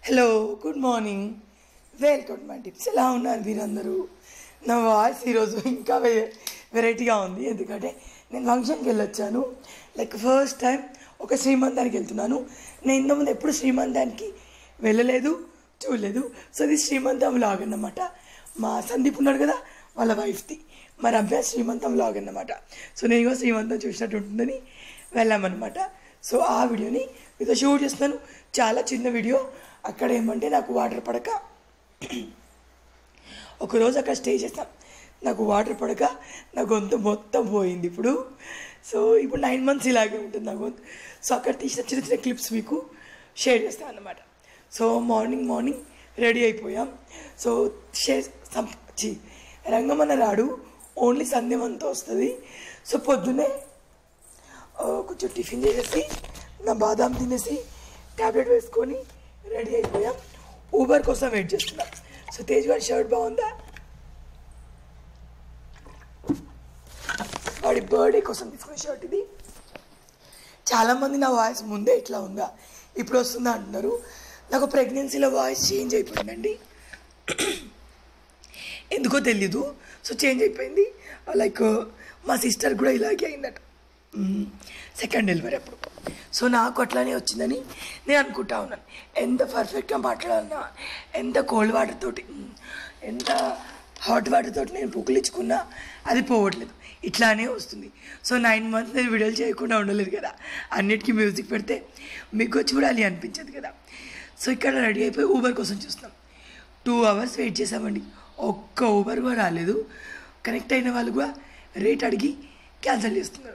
hello good morning welcome my tips ఎలా ఉన్నారు మీరందరూ నా వాయిస్ ఈరోజు ఇంకా వె వెరైటీగా ఉంది ఎందుకంటే నేను ఫంక్షన్కి వెళ్ళొచ్చాను లైక్ ఫస్ట్ టైం ఒక శ్రీమంతానికి వెళ్తున్నాను నేను ఇంతకుముందు ఎప్పుడు శ్రీమంతానికి వెళ్ళలేదు చూడలేదు సో ఇది శ్రీమంతం వ్లాగ్ అన్నమాట మా సందీప్ ఉన్నాడు కదా వాళ్ళ వైఫ్ది మరి అబ్బాయి శ్రీమంతం వ్లాగ్ అన్నమాట సో నేను కూడా శ్రీమంతం చూసినట్టు ఉంటుందని వెళ్ళామన్నమాట సో ఆ వీడియోని మీతో షూట్ చేస్తున్నాను చాలా చిన్న వీడియో అక్కడ ఏమంటే నాకు వాటర్ పడక ఒకరోజు అక్కడ స్టే చేస్తాం నాకు వాటర్ పడక నా గొంతు మొత్తం పోయింది ఇప్పుడు సో ఇప్పుడు నైన్ మంత్స్ ఇలాగే ఉంటుంది నా గొంతు సో అక్కడ తీసిన చిన్న చిన్న క్లిప్స్ మీకు షేర్ చేస్తాను అన్నమాట సో మార్నింగ్ మార్నింగ్ రెడీ అయిపోయాం సో షే సం- చి రంగమన్న రాడు ఓన్లీ సంధ్యమంతా వస్తుంది సో పొద్దున్నే ఆ, కొంచెం టిఫిన్ చేసేసి నా బాదాం తినేసి ట్యాబ్లెట్ వేసుకొని రెడీ అయిపోయాం ఊబర్ కోసం వెయిట్ చేస్తున్నాం సో తేజ్ గారి షర్ట్ బాగుందా వాడి బర్త్డే కోసం తీసుకున్న షర్ట్ ఇది చాలామంది నా వాయిస్ ముందే ఇట్లా ఉందా ఇప్పుడు వస్తుందా అంటున్నారు నాకు ప్రెగ్నెన్సీలో వాయిస్ చేంజ్ అయిపోయిందండి ఎందుకో తెలీదు సో చేంజ్ అయిపోయింది లైక్ మా సిస్టర్ కూడా ఇలాగే అయిందట సెకండ్ డెలివరీ అప్పుడు సో నాకు అట్లానే వచ్చిందని నేను అనుకుంటా ఉన్నాను ఎంత పర్ఫెక్ట్గా మాట్లాడాలన్నా ఎంత కోల్డ్ వాటర్ తోటి మ్, ఎంత హాట్ వాటర్ తోటి నేను పుక్కిలించుకున్నా అది పోవట్లేదు ఇట్లానే వస్తుంది సో నైన్ మంత్స్ నేను వీడియోలు చేయకుండా ఉండలేదు కదా అన్నిటికీ మ్యూజిక్ పెడితే మీకు చూడాలి అనిపించదు కదా సో ఇక్కడ రెడీ అయిపోయి ఊబర్ కోసం చూస్తున్నాం టూ అవర్స్ వెయిట్ చేసామండి ఒక్క ఊబర్ కూడా రాలేదు కనెక్ట్ అయిన వాళ్ళు కూడా రేట్ అడిగి క్యాన్సిల్ చేస్తున్నారు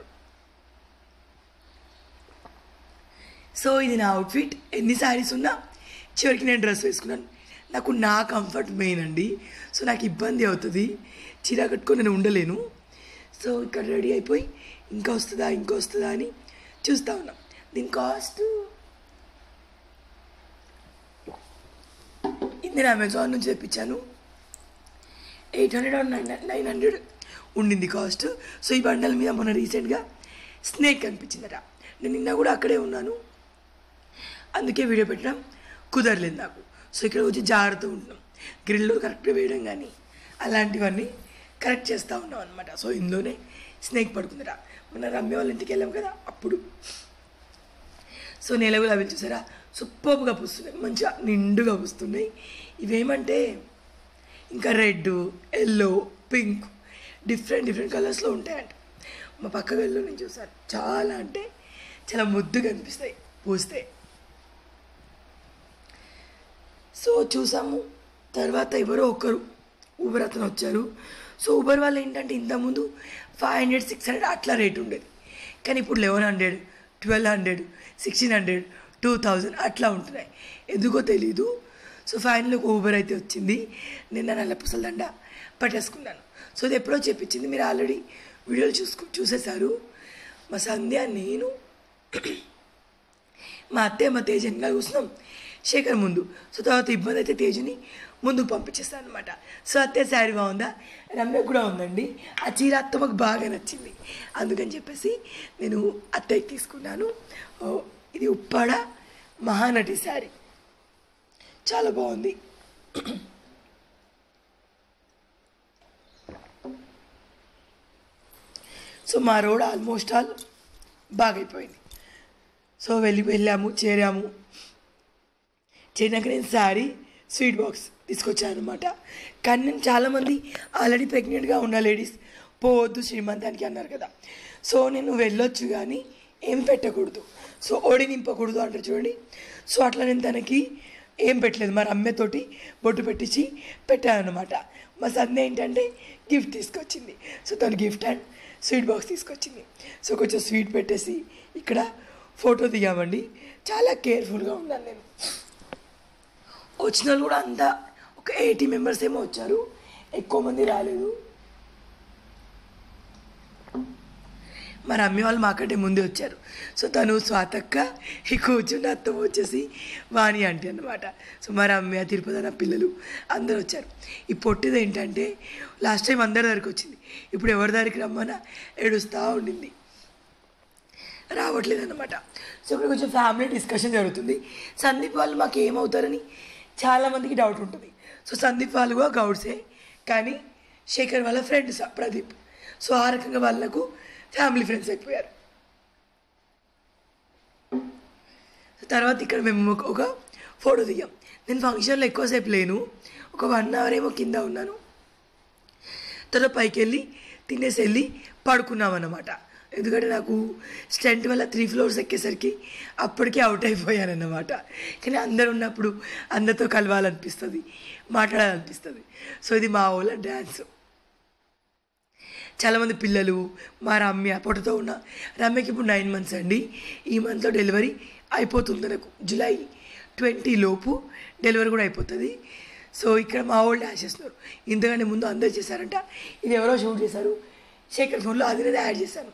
సో ఇది నా అవుట్ఫిట్ ఎన్ని శారీస్ ఉన్నా చివరికి నేను డ్రెస్ వేసుకున్నాను నాకు నా కంఫర్ట్ మెయిన్ అండి సో నాకు ఇబ్బంది అవుతుంది చీర కట్టుకొని నేను ఉండలేను సో ఇక్కడ రెడీ అయిపోయి ఇంకా వస్తుందా ఇంకా వస్తుందా అని చూస్తూ ఉన్నాం దీని కాస్ట్ ఇది నేను అమెజాన్ నుంచి తెప్పించాను ఎయిట్ హండ్రెడ్ ఆర్ నైన్ నైన్ హండ్రెడ్ ఉండింది కాస్ట్ సో ఈ బండల మీద మొన్న రీసెంట్గా స్నేక్ కనిపించిందట నేను నిన్న కూడా అక్కడే ఉన్నాను అందుకే వీడియో పెట్టడం కుదరలేదు నాకు సో ఇక్కడ వచ్చి జాగ్రత్త ఉంటున్నాం గ్రిల్లో కరెక్ట్గా వేయడం కానీ అలాంటివన్నీ కరెక్ట్ చేస్తూ ఉన్నాం అనమాట సో ఇందులోనే స్నేక్ పడుకుందట మొన్న రమ్య వాళ్ళ ఇంటికి వెళ్ళాం కదా అప్పుడు సో నేల గులాబీలు చూసారా సూపర్గా పూస్తున్నాయి మంచిగా నిండుగా పూస్తున్నాయి ఇవేమంటే ఇంకా red yellow pink different different కలర్స్లో ఉంటాయంట మా పక్క గదిలో నేను చూసాను చాలా అంటే చాలా ముద్దుగా అనిపిస్తాయి పూస్తే సో చూసాము తర్వాత ఎవరో ఒకరు ఊబర్ అతను వచ్చారు సో ఊబర్ వాళ్ళు ఏంటంటే ఇంతకుముందు ఫైవ్ హండ్రెడ్ సిక్స్ హండ్రెడ్ అట్లా రేట్ ఉండేది కానీ ఇప్పుడు eleven hundred twelve hundred sixteen hundred two thousand అట్లా ఉంటున్నాయి ఎందుకో తెలీదు సో ఫైనల్ ఒక ఊబర్ అయితే వచ్చింది నిన్న నల్ల పుసలదండ పట్టేసుకున్నాను సో ఇది ఎప్పుడో చెప్పించింది మీరు ఆల్రెడీ వీడియోలు చూసుకు చూసేశారు మా సంధ్య నేను మా అత్తయ్య మా తేజ్ వెనకాల కూర్చున్నాం శేఖర్ ముందు సో తర్వాత ఇబ్బంది అయితే తేజుని ముందుకు పంపించేస్తాను అనమాట సో అత్తయ్య శారీ బాగుందా రమ్య కూడా ఉందండి ఆ చీర అత్తమ్మకు బాగా నచ్చింది అందుకని చెప్పేసి నేను అత్తయ్యకి తీసుకున్నాను ఓ, ఇది ఉప్పాడ మహానటి శారీ చాలా బాగుంది సో మా రోడ్ ఆల్మోస్ట్ ఆల్ బాగైపోయింది సో వెళ్ళి వెళ్ళాము చేరాము చేరినాక నేను శారీ స్వీట్ బాక్స్ తీసుకొచ్చాను అనమాట కానీ నేను చాలామంది ఆల్రెడీ ప్రెగ్నెంట్గా ఉన్న లేడీస్ పోవద్దు శ్రీమంతానికి అన్నారు కదా సో నేను వెళ్ళొచ్చు కానీ ఏం పెట్టకూడదు సో ఓడి నింపకూడదు అంటారు చూడండి సో అట్లా నేను తనకి ఏం పెట్టలేదు మరి అమ్మతోటి బొట్టు పెట్టించి పెట్టాను అనమాట మా సంధ్య ఏంటంటే గిఫ్ట్ తీసుకొచ్చింది సో తను గిఫ్ట్ అండ్ స్వీట్ బాక్స్ తీసుకొచ్చింది సో కొంచెం స్వీట్ పెట్టేసి ఇక్కడ ఫోటో దిగామండి చాలా కేర్ఫుల్గా ఉన్నాను నేను వచ్చిన వాళ్ళు కూడా అంతా ఒక ఎయిటీ మెంబర్స్ ఏమో వచ్చారు ఎక్కువ మంది రాలేదు మరి అమ్మి వాళ్ళు మాకంటే ముందే వచ్చారు సో తను స్వాతక్క ఈ కూర్చున్న అత్తమ్మ వచ్చేసి వాణి అంటే అనమాట సో మరి అమ్మ తిరుపతి అన్న పిల్లలు అందరూ వచ్చారు ఈ పొట్టిది ఏంటంటే లాస్ట్ టైం అందరి దగ్గరికి వచ్చింది ఇప్పుడు ఎవరి దగ్గరికి రమ్మన్నా ఏడుస్తూ ఉండింది రావట్లేదు అనమాట సో ఇక్కడ కొంచెం ఫ్యామిలీ డిస్కషన్ జరుగుతుంది సందీప్ వాళ్ళు మాకు ఏమవుతారని చాలామందికి డౌట్ ఉంటుంది సో సందీప్ వాళ్ళు కూడా గౌడ్సే కానీ శేఖర్ వాళ్ళ ఫ్రెండ్స్ ప్రదీప్ సో ఆ రకంగా వాళ్ళకు ఫ్యామిలీ ఫ్రెండ్స్ అయిపోయారు తర్వాత ఇక్కడ మేము ఒక- ఒక ఫోటో దిగాం నేను ఫంక్షన్లో ఎక్కువసేపు లేను ఒక వన్ అవర్ ఏమో కింద ఉన్నాను తర్వాత పైకి వెళ్ళి తినేసి వెళ్ళి పడుకున్నాం అన్నమాట ఎందుకంటే నాకు స్టెంట్ వల్ల త్రీ ఫ్లోర్స్ ఎక్కేసరికి అప్పటికే అవుట్ అయిపోయాను అన్నమాట కానీ అందరు ఉన్నప్పుడు అందరితో కలవాలనిపిస్తుంది మాట్లాడాలనిపిస్తుంది సో ఇది మా ఊళ్ళో డ్యాన్స్ చాలామంది పిల్లలు మా రమ్య పొట్టతో ఉన్న రమ్యకి ఇప్పుడు నైన్ మంత్స్ అండి ఈ మంత్లో డెలివరీ అయిపోతుంది నాకు జూలై ట్వంటీ లోపు డెలివరీ కూడా అయిపోతుంది సో ఇక్కడ మా వాళ్ళు డాన్స్ చేస్తున్నారు ఇంతకంటే ముందు అందరు చేశారంట ఇది ఎవరో షూట్ చేశారు శేఖర్ ఫోన్లో అది నేను యాడ్ చేశాను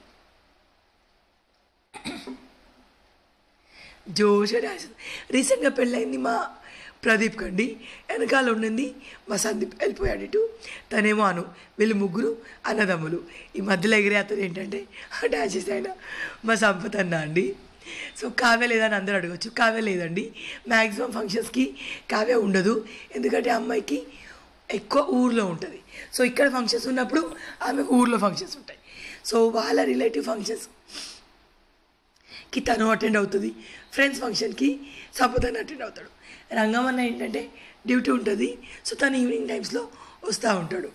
జోష్గా డాన్స్ రీసెంట్గా పెళ్ళైంది మా ప్రదీప్ కండి వెనకాల ఉండింది మా సందీప్ వెళ్ళిపోయాడు ఇటు తనేమో అను వీళ్ళు ముగ్గురు అన్నదమ్ములు ఈ మధ్యలో ఎగిరే అతను ఏంటంటే డాన్స్ చేసే ఆయన మా సంపత్ అన్న అండి సో కావ్య లేదని అందరూ అడగచ్చు కావ్య లేదండి మ్యాక్సిమం ఫంక్షన్స్కి కావ్య ఉండదు ఎందుకంటే అమ్మాయికి ఎక్కువ ఊర్లో ఉంటుంది సో ఇక్కడ ఫంక్షన్స్ ఉన్నప్పుడు ఆమెకు ఊర్లో ఫంక్షన్స్ ఉంటాయి సో వాళ్ళ రిలేటివ్ ఫంక్షన్స్ కి తను అటెండ్ అవుతుంది ఫ్రెండ్స్ ఫంక్షన్కి సంపదన్ అటెండ్ అవుతాడు రంగమన్న ఏంటంటే డ్యూటీ ఉంటుంది సో తను ఈవినింగ్ టైమ్స్లో వస్తూ ఉంటాడు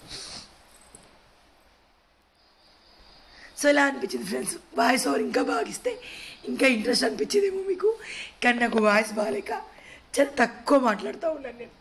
సో ఇలా అనిపించింది ఫ్రెండ్స్ వాయిస్ ఓవర్ ఇంకా బాగా ఇస్తే ఇంకా ఇంట్రెస్ట్ అనిపించేదేమో మీకు కానీ నాకు వాయిస్ బాగాలేక చాలా తక్కువ మాట్లాడుతూ ఉన్నాను నేను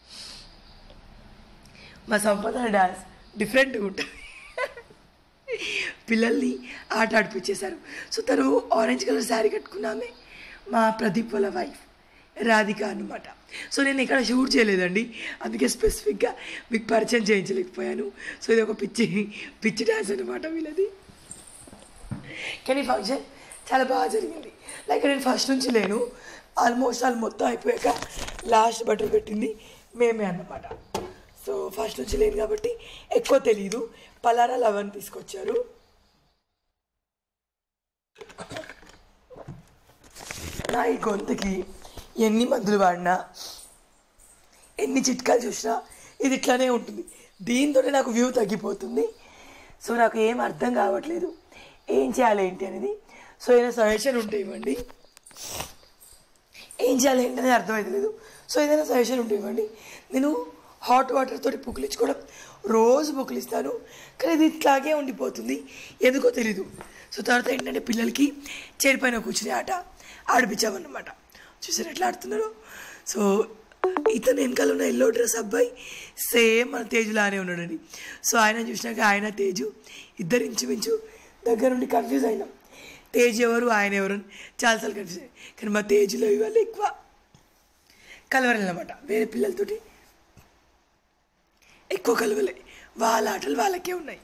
మా సంపద డాన్స్ డిఫరెంట్గా ఉంటుంది పిల్లల్ని ఆట ఆడిపించేశారు సో తను ఆరెంజ్ కలర్ శారీ కట్టుకున్నామే మా ప్రదీప్ వాళ్ళ వైఫ్ రాధిక అనమాట సో నేను ఇక్కడ షూట్ చేయలేదండి అందుకే స్పెసిఫిక్గా మీకు పరిచయం చేయించలేకపోయాను సో ఇది ఒక పిచ్చి పిచ్చి డ్యాన్స్ అనమాట వీళ్ళది కానీ ఫంక్షన్ చాలా బాగా జరిగింది లైక్ నేను ఫస్ట్ నుంచి లేను ఆల్మోస్ట్ ఆల్ మొత్తం అయిపోయాక లాస్ట్ బటర్ పెట్టింది మేమే అన్నమాట సో ఫస్ట్ నుంచి లేను కాబట్టి ఎక్కువ తెలియదు పలారా లవన్ తీసుకొచ్చారు నా ఈ గొంతుకి ఎన్ని మందులు వాడినా ఎన్ని చిట్కాలు చూసినా ఇది ఇట్లానే ఉంటుంది దీంతో నాకు వ్యూ తగ్గిపోతుంది సో నాకు ఏం అర్థం కావట్లేదు ఏం చేయాలి ఏంటి అనేది సో ఏదైనా సజెషన్ ఉంటే ఇవ్వండి ఏం చేయాలి ఏంటి అనేది అర్థమవుతలేదు సో ఏదైనా సజెషన్ ఉంటే ఇవ్వండి నేను హాట్ వాటర్ తోటి పుక్కిలించుకోవడం రోజు పుక్కిలిస్తాను కానీ ఇది ఇట్లాగే ఉండిపోతుంది ఎందుకో తెలీదు సో తర్వాత ఏంటంటే పిల్లలకి చైర్ పైన కూర్చుని ఆట ఆడిపించామన్నమాట చూసారు ఎట్లా ఆడుతున్నారు సో ఇతను వెనకాల ఉన్న ఎల్లో డ్రెస్ అబ్బాయి సేమ్ మన తేజులానే ఉన్నాడండి సో ఆయన చూసినాక ఆయన తేజు ఇద్దరు ఇంచుమించు దగ్గర నుండి కన్ఫ్యూజ్ అయినాం తేజ్ ఎవరు ఆయన ఎవరు అని చాలాసార్లు కన్ఫ్యూజ్ అయ్యాం కానీ మా తేజులో ఇవాళ ఎక్కువ కలవరనమాట వేరే పిల్లలతోటి ఎక్కువ కలవలే వాళ్ళ ఆటలు వాళ్ళకే ఉన్నాయి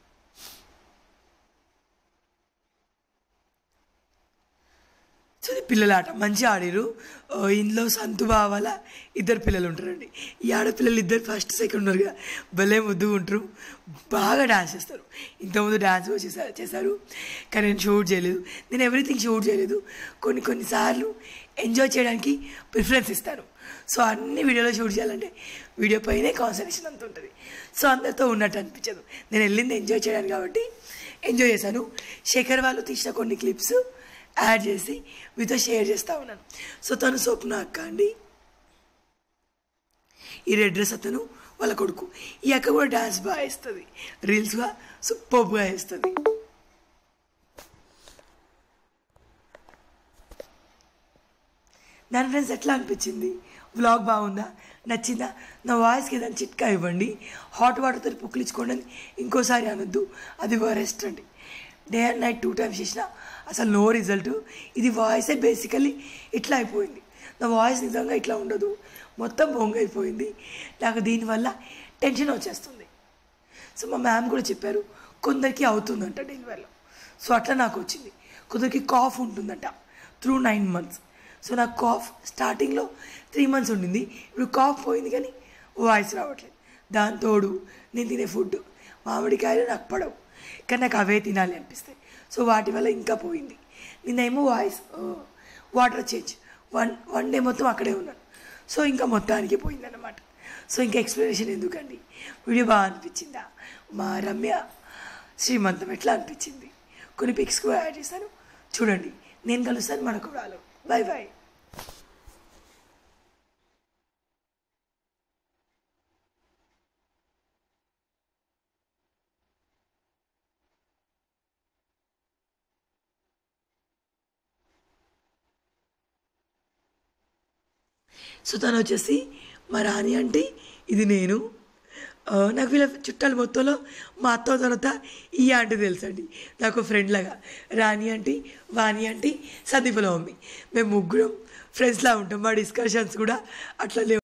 సో ఇది పిల్లల ఆట మంచిగా ఆడిరు ఓ, ఇందులో సంతు బావాల ఇద్దరు పిల్లలు ఉంటారండి ఈ ఆడపిల్లలు ఇద్దరు ఫస్ట్ సెకండ్ ఉన్నారు కదా భలే ముద్దు ఉంటారు బాగా డాన్స్ చేస్తారు ఇంతకుముందు డాన్స్ కూడా చేశారు చేశారు కానీ నేను షూట్ చేయలేదు నేను ఎవ్రీథింగ్ షూట్ చేయలేదు కొన్ని కొన్నిసార్లు ఎంజాయ్ చేయడానికి ప్రిఫరెన్స్ ఇస్తాను సో అన్ని వీడియోలో షూట్ చేయాలంటే వీడియో పైనే కాన్సన్ట్రేషన్ అంత ఉంటుంది సో అందరితో ఉన్నట్టు అనిపించదు నేను వెళ్ళింది ఎంజాయ్ చేయడానికి కాబట్టి ఎంజాయ్ చేశాను శేఖర్ వాళ్ళు తీసిన కొన్ని క్లిప్స్ యాడ్ చేసి మీతో షేర్ చేస్తూ ఉన్నాను సో తను స్వప్న అక్క అండి ఈ రెడ్ డ్రెస్ అతను వాళ్ళ కొడుకు ఈ అక్క కూడా డాన్స్ బాగా వేస్తుంది రీల్స్గా సూపర్గా వేస్తుంది దాని ఫ్రెండ్స్ ఎట్లా అనిపించింది వ్లాగ్ బాగుందా నచ్చిందా నా వాయిస్కి ఏదైనా చిట్కా ఇవ్వండి హాట్ వాటర్తో పుక్కిలించుకోండి అని ఇంకోసారి అనొద్దు అది వరెస్ట్ అండి day and night two times చేసినా అసలు నో రిజల్ట్ ఇది వాయిసే బేసికలీ ఇట్లా అయిపోయింది నా వాయిస్ నిజంగా ఇట్లా ఉండదు మొత్తం బొంగ అయిపోయింది నాకు దీనివల్ల టెన్షన్ వచ్చేస్తుంది సో మా మ్యామ్ కూడా చెప్పారు కొందరికి అవుతుందంట డెలివరీలో సో అట్లా నాకు వచ్చింది కొందరికి కాఫ్ ఉంటుందంట త్రూ నైన్ మంత్స్ సో నాకు కాఫ్ స్టార్టింగ్లో త్రీ మంత్స్ ఉండింది ఇప్పుడు కాఫ్ పోయింది కానీ వాయిస్ రావట్లేదు దాంతోడు నేను తినే ఫుడ్ మామిడికాయలు నాకు పడవు కానీ నాకు అవే తినాలి అనిపిస్తాయి సో వాటి వల్ల ఇంకా పోయింది నిన్నేమో voice water change one one day మొత్తం అక్కడే ఉన్నాను సో ఇంకా మొత్తానికి పోయిందన్నమాట సో ఇంకా ఎక్స్ప్లెనేషన్ ఎందుకండి వీడియో బాగా అనిపించిందా మా రమ్య శ్రీమంతం ఎట్లా అనిపించింది కొన్ని పిక్స్ కూడా యాడ్ చేశాను చూడండి నేను కలుస్తాను మన కూడా బాయ్ బాయ్ సో తను వచ్చేసి మా రాణి అంటే ఇది నేను ఆ, నాకు వీళ్ళ చుట్టాలు మొత్తంలో మా అత్త తర్వాత ఈ ఆంటీ తెలుసండి నాకు ఫ్రెండ్ లాగా రాణి ఆంటీ వాణి ఆంటీ సందీపలో మమ్మీ మేము ముగ్గురం ఫ్రెండ్స్లా ఉంటాం మా డిస్కషన్స్ కూడా అట్లా లేవు